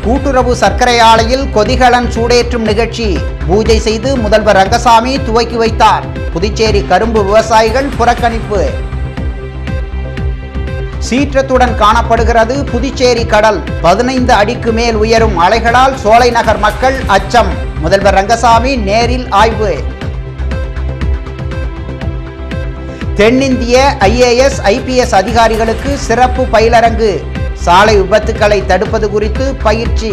கூட்டுறவு சர்க்கரை ஆலையில் கொதிகலன் சூடேற்றும் நிகழ்ச்சி பூஜை செய்து முதல்வர் ரங்கசாமி துவக்கி வைத்தார் புதுச்சேரி கரும்பு விவசாயிகள் புறக்கணிப்பு சீற்றத்துடன் காணப்படுகிறது புதுச்சேரி கடல் பதினைந்து அடிக்கு மேல் உயரும் அலைகளால் சோலை நகர் மக்கள் அச்சம் முதல்வர் ரங்கசாமி நேரில் ஆய்வு தென்னிந்திய ஐஏஎஸ் ஐபிஎஸ் அதிகாரிகளுக்கு சிறப்பு பயிலரங்கு சாலை விபத்துக்களை தடுப்பது குறித்து பயிற்சி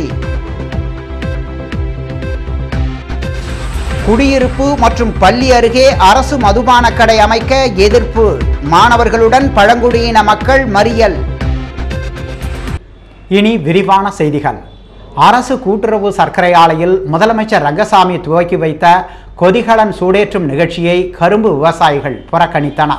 குடியிருப்பு மற்றும் பள்ளி அருகே அரசு மதுபான கடை அமைக்க எதிர்ப்பு மாணவர்களுடன் பழங்குடியின மக்கள் மறியல் இனி விரிவான செய்திகள் அரசு கூட்டுறவு சர்க்கரை ஆலையில் முதலமைச்சர் ரங்கசாமி துவக்கி வைத்த கொதிகலன் சூடேற்றும் நிகழ்ச்சியை கரும்பு விவசாயிகள் புறக்கணித்தனர்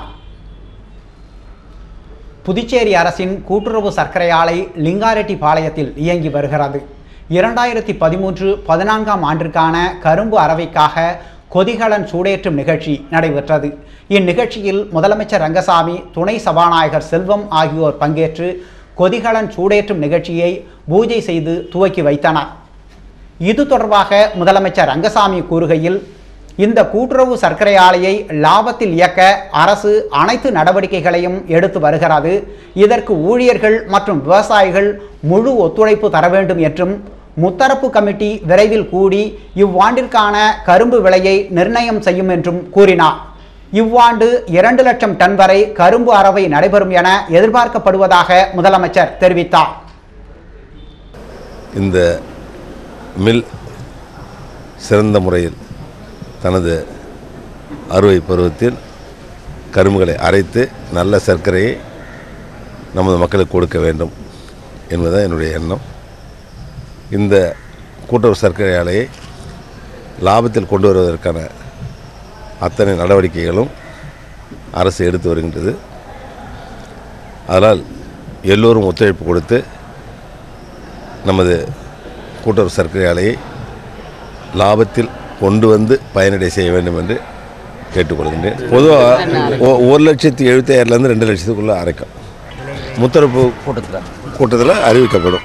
புதுச்சேரி அரசின் கூட்டுறவு சர்க்கரை ஆலை லிங்காரெட்டி பாளையத்தில் இயங்கி வருகிறது இரண்டாயிரத்தி பதிமூன்று பதினான்காம் ஆண்டிற்கான கரும்பு அரவைக்காக கொதிகலன் சூடேற்றும் நிகழ்ச்சி நடைபெற்றது இந்நிகழ்ச்சியில் முதலமைச்சர் ரங்கசாமி துணை சபாநாயகர் செல்வம் ஆகியோர் பங்கேற்று கொதிகலன் சூடேற்றும் நிகழ்ச்சியை பூஜை செய்து துவக்கி வைத்தனர் இது தொடர்பாக முதலமைச்சர் ரங்கசாமி கூறுகையில் இந்த கூட்டுறவு சர்க்கரை ஆலையை லாபத்தில் இயக்க அரசு அனைத்து நடவடிக்கைகளையும் எடுத்து வருகிறது இதற்கு ஊழியர்கள் மற்றும் விவசாயிகள் முழு ஒத்துழைப்பு தர வேண்டும் என்றும் முத்தரப்பு கமிட்டி விரைவில் கூடி இவ்வாண்டிற்கான கரும்பு விலையை நிர்ணயம் செய்யும் என்றும் கூறினார் இவ்வாண்டு இரண்டு லட்சம் டன் வரை கரும்பு அரவை நடைபெறும் என எதிர்பார்க்கப்படுவதாக முதலமைச்சர் தெரிவித்தார் இந்த மில் சிறந்த முறையில் தனது அறுவை பருவத்தில் கரும்புகளை அரைத்து நல்ல சர்க்கரையை நமது மக்களுக்கு கொடுக்க வேண்டும் என்பதுதான் என்னுடைய எண்ணம் இந்த கூட்டுறவு சர்க்கரை ஆலையை லாபத்தில் கொண்டு வருவதற்கான அத்தனை நடவடிக்கைகளும் அரசு எடுத்து வருகின்றது அதனால் எல்லோரும் ஒத்துழைப்பு கொடுத்து நமது கூட்டுறவு சர்க்கரை ஆலையை லாபத்தில் கொண்டு வந்து பயனடை செய்ய வேண்டும் என்று கேட்டுக்கொள்கின்றேன் பொதுவாக ஒரு லட்சத்தி எழுபத்தாயிரத்துலேருந்து ரெண்டு லட்சத்துக்குள்ளே அரைக்கும் முத்தரப்பு கூட்டத்தில் கூட்டத்தில் அறிவிக்கப்படும்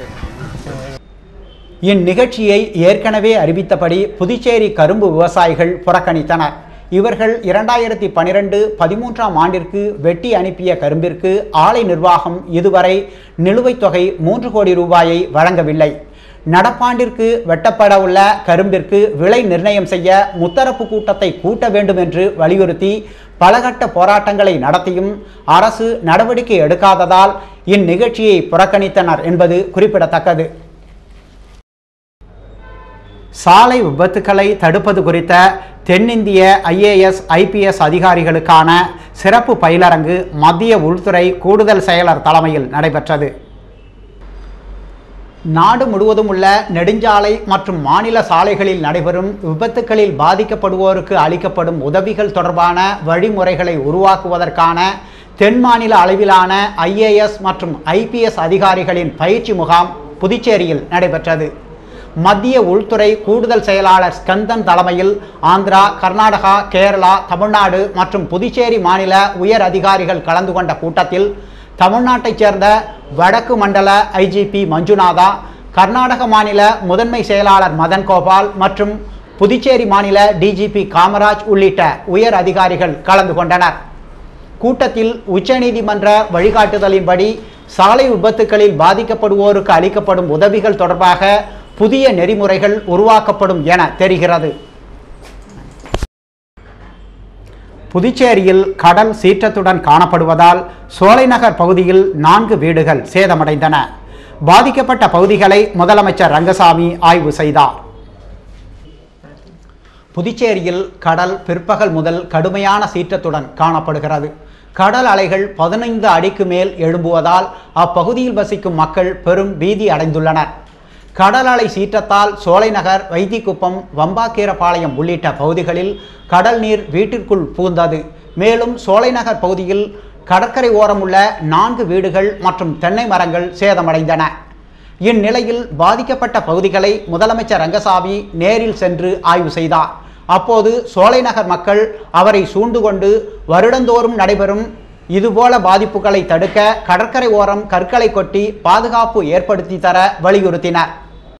இந்நிகழ்ச்சியை ஏற்கனவே அறிவித்தபடி புதுச்சேரி கரும்பு விவசாயிகள் புறக்கணித்தனர் இவர்கள் இரண்டாயிரத்தி பனிரெண்டு பதிமூன்றாம் ஆண்டிற்கு வெட்டி அனுப்பிய கரும்பிற்கு ஆலை நிர்வாகம் இதுவரை நிலுவைத் தொகை மூன்று கோடி ரூபாயை வழங்கவில்லை நடப்பாண்டிற்கு வெட்டப்பட உள்ள கரும்பிற்கு விலை நிர்ணயம் செய்ய முத்தரப்பு கூட்டத்தை கூட்ட வேண்டும் என்று வலியுறுத்தி பலகட்ட போராட்டங்களை நடத்தியும் அரசு நடவடிக்கை எடுக்காததால் இந்நிகழ்ச்சியை புறக்கணித்தனர் என்பது குறிப்பிடத்தக்கது சாலை விபத்துக்களை தடுப்பது குறித்த தென்னிந்திய ஐஏஎஸ் ஐபிஎஸ் அதிகாரிகளுக்கான சிறப்பு பயிலரங்கு மத்திய உள்துறை கூடுதல் செயலர் தலைமையில் நடைபெற்றது நாடு முழுவதும் உள்ள நெடுஞ்சாலை மற்றும் மாநில சாலைகளில் நடைபெறும் விபத்துக்களில் பாதிக்கப்படுவோருக்கு அளிக்கப்படும் உதவிகள் தொடர்பான வழிமுறைகளை உருவாக்குவதற்கான தென் மாநில அளவிலான ஐஏஎஸ் மற்றும் ஐபிஎஸ் அதிகாரிகளின் பயிற்சி முகாம் புதுச்சேரியில் நடைபெற்றது மத்திய உள்துறை கூடுதல் செயலாளர் ஸ்கந்தன் தலைமையில் ஆந்திரா கர்நாடகா கேரளா தமிழ்நாடு மற்றும் புதுச்சேரி மாநில உயர் அதிகாரிகள் கலந்து கொண்ட கூட்டத்தில் தமிழ்நாட்டைச் சேர்ந்த வடக்கு மண்டல ஐஜிபி மஞ்சுநாதா கர்நாடக மாநில முதன்மை செயலாளர் மதன் கோபால் மற்றும் புதுச்சேரி மாநில டிஜிபி காமராஜ் உள்ளிட்ட உயர் அதிகாரிகள் கலந்து கொண்டனர் கூட்டத்தில் உச்சநீதிமன்ற வழிகாட்டுதலின்படி சாலை விபத்துகளில் பாதிக்கப்படுவோருக்கு அளிக்கப்படும் உதவிகள் தொடர்பாக புதிய நெறிமுறைகள் உருவாக்கப்படும் என தெரிகிறது புதுச்சேரியில் கடல் சீற்றத்துடன் காணப்படுவதால் சோலைநகர் பகுதியில் நான்கு வீடுகள் சேதமடைந்தன பாதிக்கப்பட்ட பகுதிகளை முதலமைச்சர் ரங்கசாமி ஆய்வு செய்தார் புதுச்சேரியில் கடல் பிற்பகல் முதல் கடுமையான சீற்றத்துடன் காணப்படுகிறது கடல் அலைகள் பதினைந்து அடிக்கு மேல் எழும்புவதால் அப்பகுதியில் வசிக்கும் மக்கள் பெரும் பீதி அடைந்துள்ளனர் கடல் அலை சீற்றத்தால் சோலைநகர் வைத்திக்குப்பம் வம்பாக்கீரபாளையம் உள்ளிட்ட பகுதிகளில் கடல் நீர் வீட்டிற்குள் புகுந்தது மேலும் சோலைநகர் பகுதியில் கடற்கரை ஓரம் உள்ள நான்கு வீடுகள் மற்றும் தென்னை மரங்கள் சேதமடைந்தன இந்நிலையில் பாதிக்கப்பட்ட பகுதிகளை முதலமைச்சர் ரங்கசாமி நேரில் சென்று ஆய்வு செய்தார் அப்போது சோலைநகர் மக்கள் அவரை சூழ்ந்து கொண்டு வருடந்தோறும் நடைபெறும் இதுபோல பாதிப்புகளை தடுக்க கடற்கரை ஓரம் கற்களை கொட்டி பாதுகாப்பு ஏற்படுத்தி தர வலியுறுத்தினர்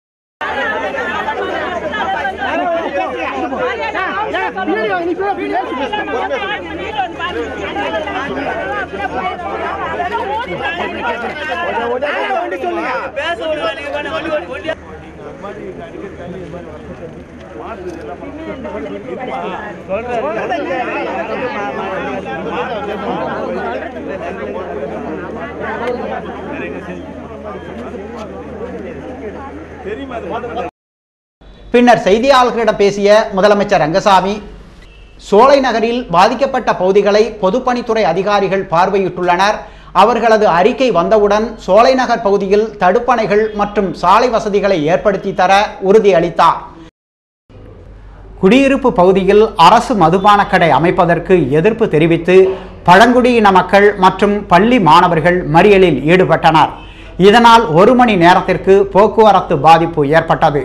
பின்னர் செய்தியாளர்களிடம் பேசிய முதலமைச்சர் ரங்கசாமி சோலை நகரில் பாதிக்கப்பட்ட பகுதிகளை பொதுப்பணித்துறை அதிகாரிகள் பார்வையிட்டுள்ளனர் அவர்களது அறிக்கை வந்தவுடன் சோலை நகர் பகுதியில் தடுப்பணைகள் மற்றும் சாலை வசதிகளை ஏற்படுத்தி தர உறுதியளித்தார் குடியிருப்பு பகுதியில் அரசு மதுபான கடை அமைப்பதற்கு எதிர்ப்பு தெரிவித்து பழங்குடியின மக்கள் மற்றும் பள்ளி மாணவர்கள் மறியலில் ஈடுபட்டனர் இதனால் ஒரு மணி நேரத்திற்கு போக்குவரத்து பாதிப்பு ஏற்பட்டது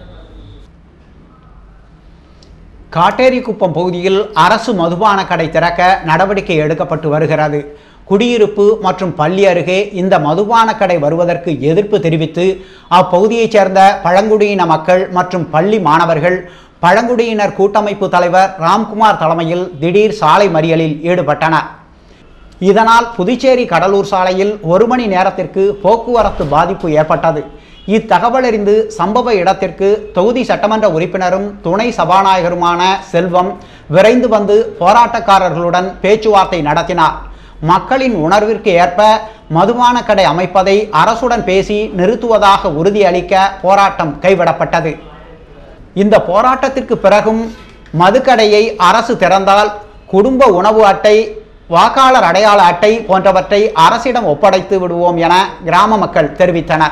காட்டேரிக்குப்பம் பகுதியில் அரசு மதுபான கடை திறக்க நடவடிக்கை எடுக்கப்பட்டு வருகிறது குடியிருப்பு மற்றும் பள்ளி அருகே இந்த மதுபான கடை வருவதற்கு எதிர்ப்பு தெரிவித்து அப்பகுதியைச் சேர்ந்த பழங்குடியின மக்கள் மற்றும் பள்ளி மாணவர்கள் பழங்குடியினர் கூட்டமைப்பு தலைவர் ராம்குமார் தலைமையில் திடீர் சாலை மறியலில் ஈடுபட்டனர் இதனால் புதுச்சேரி கடலூர் சாலையில் ஒரு மணி நேரத்திற்கு போக்குவரத்து பாதிப்பு ஏற்பட்டது இத்தகவலறிந்து சம்பவ இடத்திற்கு தொகுதி சட்டமன்ற உறுப்பினரும் துணை சபாநாயகருமான செல்வம் விரைந்து வந்து போராட்டக்காரர்களுடன் பேச்சுவார்த்தை நடத்தினார் மக்களின் உணர்விற்கு ஏற்ப மதுபான கடை அமைப்பதை அரசுடன் பேசி நிறுத்துவதாக உறுதியளிக்க போராட்டம் கைவிடப்பட்டது இந்த போராட்டத்திற்கு பிறகும் மதுக்கடையை அரசு திறந்தால் குடும்ப உணவு அட்டை வாக்காளர் அடையாள அட்டை போன்றவற்றை அரசிடம் ஒப்படைத்து விடுவோம் என கிராம மக்கள் தெரிவித்தனர்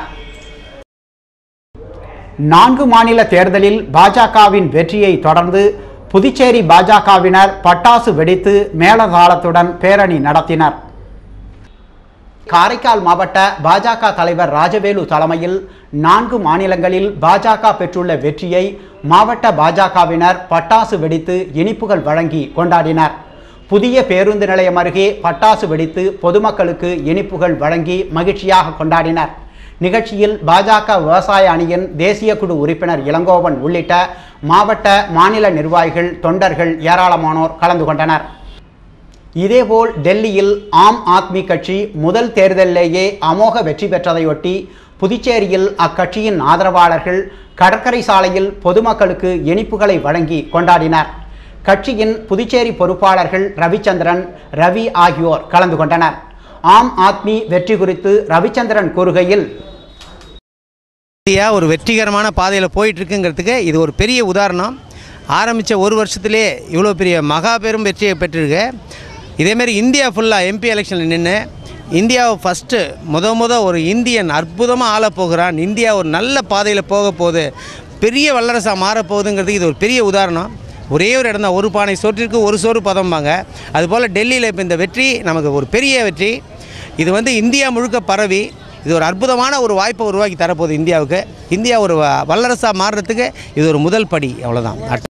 நான்கு மாநில தேர்தலில் பாஜகவின் வெற்றியை தொடர்ந்து புதுச்சேரி பாஜகவினர் பட்டாசு வெடித்து மேளதாளத்துடன் பேரணி நடத்தினர் காரைக்கால் மாவட்ட பாஜக தலைவர் ராஜவேலு தலைமையில் நான்கு மாநிலங்களில் பாஜக பெற்றுள்ள வெற்றியை மாவட்ட பாஜகவினர் பட்டாசு வெடித்து இனிப்புகள் வழங்கி கொண்டாடினர் புதிய பேருந்து நிலையம் அருகே பட்டாசு வெடித்து பொதுமக்களுக்கு இனிப்புகள் வழங்கி மகிழ்ச்சியாக கொண்டாடினர் நிகழ்ச்சியில் பாஜக விவசாய அணியின் தேசிய குழு உறுப்பினர் இளங்கோவன் உள்ளிட்ட மாவட்ட மாநில நிர்வாகிகள் தொண்டர்கள் ஏராளமானோர் கலந்து கொண்டனர் இதேபோல் டெல்லியில் ஆம் ஆத்மி கட்சி முதல் தேர்தலிலேயே அமோக வெற்றி பெற்றதையொட்டி புதுச்சேரியில் அக்கட்சியின் ஆதரவாளர்கள் கடற்கரை சாலையில் பொதுமக்களுக்கு இனிப்புகளை வழங்கி கொண்டாடினர் கட்சியின் புதுச்சேரி பொறுப்பாளர்கள் ரவிச்சந்திரன் ரவி ஆகியோர் கலந்து கொண்டனர் ஆம் ஆத்மி வெற்றி குறித்து ரவிச்சந்திரன் கூறுகையில் இந்தியா ஒரு வெற்றிகரமான பாதையில் போயிட்டுருக்குங்கிறதுக்கு இது ஒரு பெரிய உதாரணம் ஆரம்பித்த ஒரு வருஷத்திலே இவ்வளோ பெரிய மகா பெரும் வெற்றியை பெற்றிருக்கு இதேமாரி இந்தியா ஃபுல்லாக எம்பி எலெக்ஷனில் நின்று இந்தியாவை ஃபஸ்ட்டு முத முத ஒரு இந்தியன் அற்புதமாக ஆளப் போகிறான் இந்தியா ஒரு நல்ல பாதையில் போக போகுது பெரிய வல்லரசாக மாறப்போகுதுங்கிறதுக்கு இது ஒரு பெரிய உதாரணம் ஒரே ஒரு இடம் தான் ஒரு பானை சோற்றிற்கு ஒரு சோறு பதம்பாங்க அதுபோல் டெல்லியில் இப்போ இந்த வெற்றி நமக்கு ஒரு பெரிய வெற்றி இது வந்து இந்தியா முழுக்க பரவி இது ஒரு அற்புதமான ஒரு வாய்ப்பை உருவாக்கி தரப்போகுது இந்தியாவுக்கு இந்தியா ஒரு வ- வல்லரசாக மாறுறதுக்கு இது ஒரு முதல் படி அவ்வளோதான்